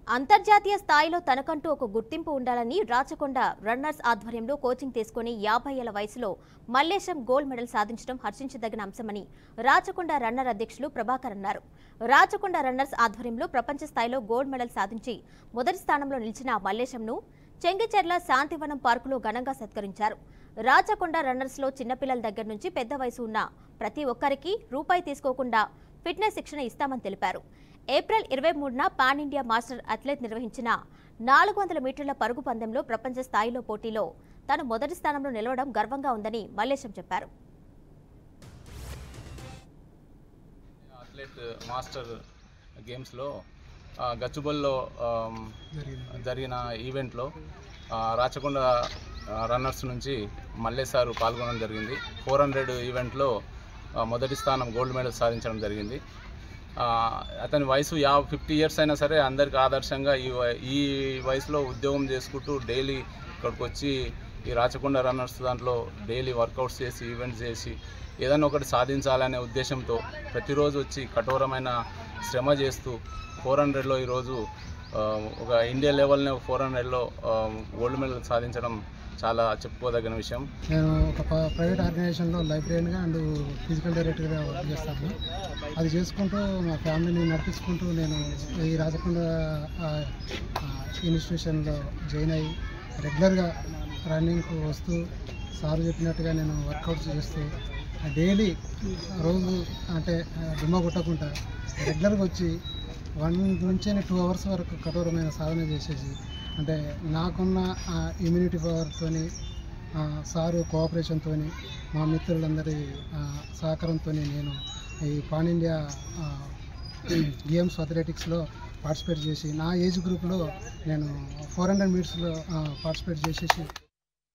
అంతర్జాతీయ స్థాయిలో తనకంటూ ఒక గుర్తింపు ఉండాలని రాచకొండ రన్నర్స్ ఆధ్వర్యంలో కోచింగ్ తీసుకుని యాభై ఏళ్ల వయసులో మల్లేశం గోల్డ్ మెడల్ సాధించడం హర్షించదగిన అంశమని రాచకొండ రన్నర్ అధ్యక్షులు ప్రభాకర్ అన్నారు రాచకొండ రన్నర్స్ ఆధ్వర్యంలో ప్రపంచ స్థాయిలో గోల్డ్ మెడల్ సాధించి మొదటి స్థానంలో నిలిచిన మల్లేశంను చెంగిచెర్ల శాంతివనం పార్కులో ఘనంగా సత్కరించారు రాచకొండ రన్నర్స్లో చిన్నపిల్లల దగ్గర నుంచి పెద్ద వయసు ఉన్న ప్రతి ఒక్కరికి రూపాయి తీసుకోకుండా ఫిట్నెస్ శిక్షణ ఇస్తామని తెలిపారు ఏప్రిల్ ఇరవై మూడున పాన్ ఇండియా మాస్టర్ అథ్లెట్ నిర్వహించిన నాలుగు వందల మీటర్ల పరుగు పందెంలో ప్రపంచ స్థాయిలో పోటీలో తాను మొదటి స్థానంలో నిలవడం గర్వంగా ఉందని మల్లేశం చెప్పారు అథ్లెట్ మాస్టర్ గేమ్స్లో ఆ, గచ్చిబౌలిలో ఆమ్, జరిగిన ఈవెంట్లో ఆ, రాచకొండ ఆ, రన్నర్స్ నుంచి మల్లె సారు పాల్గొనడం జరిగింది ఫోర్ హండ్రెడ్ ఈవెంట్లో ఆ, మొదటి స్థానం గోల్డ్ మెడల్ సాధించడం జరిగింది ఆ, అతని వయసు యా ఫిఫ్టీ ఇయర్స్ అయినా సరే అందరికి ఆదర్శంగా ఈ వ- ఈ వయసులో ఉద్యోగం చేసుకుంటూ డైలీ ఇక్కడికి వచ్చి ఈ రాచకొండ రన్నర్స్ దాంట్లో డైలీ వర్కౌట్స్ చేసి ఈవెంట్స్ చేసి ఏదైనా ఒకటి సాధించాలనే ఉద్దేశంతో ప్రతిరోజు వచ్చి కఠోరమైన శ్రమ చేస్తూ ఫోర్ హండ్రెడ్లో ఈరోజు ఆ, ఒక ఇండియా లెవెల్ని ఫోర్ హండ్రెడ్లో గోల్డ్ మెడల్ సాధించడం చాలా చెప్పుకోదగిన విషయం నేను ఒక ప- ప్రైవేట్ ఆర్గనైజేషన్లో లైబ్రరీగా అండ్ ఫిజికల్ డైరెక్టర్గా వర్క్ చేస్తాను అది చేసుకుంటూ మా ఫ్యామిలీని నడిపించుకుంటూ నేను ఈ రాజకొండ ఆ, ఆ, ఇన్స్టిట్యూషన్లో జాయిన్ అయ్యి రెగ్యులర్గా రన్నింగ్కు వస్తూ సార్ చెప్పినట్టుగా నేను వర్కౌట్స్ చేస్తూ డైలీ రోజు అంటే ఆ, డుమ్మ కొట్టకుండా రెగ్యులర్గా వచ్చి వన్ నుంచి టూ అవర్స్ వరకు కఠోరమైన సాధన చేసేసి అంటే నాకున్న ఇమ్యూనిటీ పవర్తోని సారు కోఆపరేషన్తో మా మిత్రులందరి ఆ, సహకారంతో నేను ఈ పాన్ ఇండియా ఆ, గేమ్స్ అథ్లెటిక్స్లో పార్టిసిపేట్ చేసి నా ఏజ్ గ్రూప్లో నేను ఫోర్ హండ్రెడ్ మీటర్స్లో పార్టిసిపేట్ చేసేసి